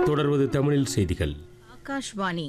தொடர்வது தமிழில் செய்திகள் ஆகாஷ்வாணி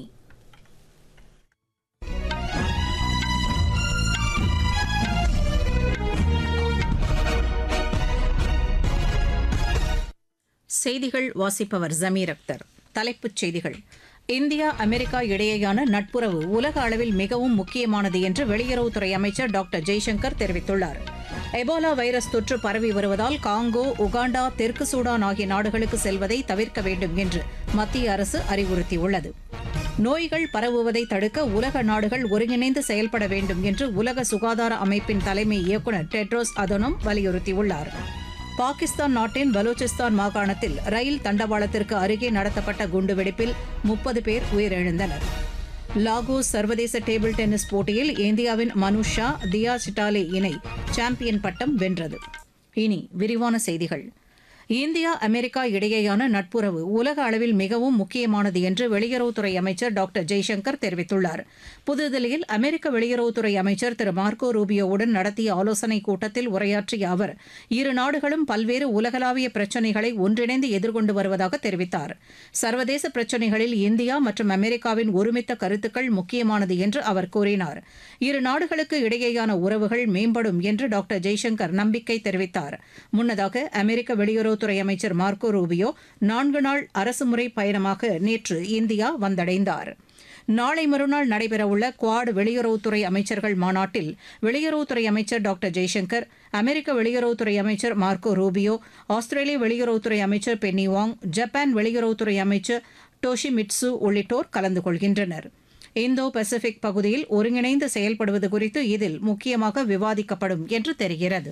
செய்திகள் வாசிப்பவர் ஜமீர் அக்தர் தலைப்புச் செய்திகள் இந்தியா அமெரிக்கா இடையேயான நட்புறவு உலக அளவில் மிகவும் முக்கியமானது என்று வெளியுறவுத்துறை அமைச்சர் டாக்டர் ஜெய்சங்கர் தெரிவித்துள்ளார் எபோலா வைரஸ் தொற்று பரவி வருவதால் காங்கோ உகாண்டா தெற்கு சூடான் ஆகிய நாடுகளுக்கு செல்வதை தவிர்க்க வேண்டும் என்று மத்திய அரசு அறிவுறுத்தியுள்ளது நோய்கள் பரவுவதை தடுக்க உலக நாடுகள் ஒருங்கிணைந்து செயல்பட வேண்டும் என்று உலக சுகாதார அமைப்பின் தலைமை இயக்குநர் டெட்ரோஸ் அதனோம் வலியுறுத்தியுள்ளார் பாகிஸ்தான் நாட்டின் பலூச்சிஸ்தான் மாகாணத்தில் ரயில் தண்டவாளத்திற்கு அருகே நடத்தப்பட்ட குண்டுவெடிப்பில் முப்பது பேர் உயிரிழந்தனர் லாகோஸ் சர்வதேச டேபிள் டென்னிஸ் போட்டியில் இந்தியாவின் மனுஷா தியா சிட்டாலே இணை சாம்பியன் பட்டம் வென்றது இனி விரிவான செய்திகள் இந்தியா அமெரிக்கா இடையேயான நட்புறவு உலக அளவில் மிகவும் முக்கியமானது என்று வெளியுறவுத்துறை அமைச்சர் டாக்டர் ஜெய்சங்கர் தெரிவித்துள்ளார் புதுதில்லியில் அமெரிக்க வெளியுறவுத்துறை அமைச்சர் திரு மார்க்கோ ரூபியோவுடன் நடத்திய ஆலோசனைக் கூட்டத்தில் உரையாற்றிய அவர் இரு நாடுகளும் பல்வேறு உலகளாவிய பிரச்சினைகளை ஒன்றிணைந்து எதிர்கொண்டு வருவதாக தெரிவித்தார் சர்வதேச பிரச்சினைகளில் இந்தியா மற்றும் அமெரிக்காவின் ஒருமித்த கருத்துக்கள் முக்கியமானது என்று அவர் கூறினார் இரு நாடுகளுக்கு இடையேயான உறவுகள் மேம்படும் என்று டாக்டர் ஜெய்சங்கர் நம்பிக்கை தெரிவித்தார் முன்னதாக அமெரிக்க வெளியுறவு வெளியுறவுத்துறை அமைச்சர் மார்க்கோ ரூபியோ நான்கு நாள் அரசுமுறை பயணமாக நேற்று இந்தியா வந்தடைந்தார் நாளை மறுநாள் நடைபெறவுள்ள குவாட் வெளியுறவுத்துறை அமைச்சர்கள் மாநாட்டில் வெளியுறவுத்துறை அமைச்சர் டாக்டர் ஜெய்சங்கர் அமெரிக்க வெளியுறவுத்துறை அமைச்சர் மார்க்கோ ரூபியோ ஆஸ்திரேலிய வெளியுறவுத்துறை அமைச்சர் பென்னி வாங் ஜப்பான் வெளியுறவுத்துறை அமைச்சர் டோஷி மிட்சு உள்ளிட்டோர் கலந்து கொள்கின்றனர் இந்தோ பசிபிக் பகுதியில் ஒருங்கிணைந்து செயல்படுவது குறித்து இதில் முக்கியமாக விவாதிக்கப்படும் என்று தெரிகிறது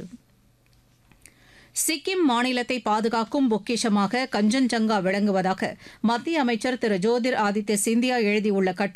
சிக்கிம் மாநிலத்தை பாதுகாக்கும் பொக்கிஷமாக கஞ்சன்ஜங்கா விளங்குவதாக மத்திய அமைச்சர் திரு ஜோதிர் ஆதித்ய சிந்தியா எழுதியுள்ள கட்டுரை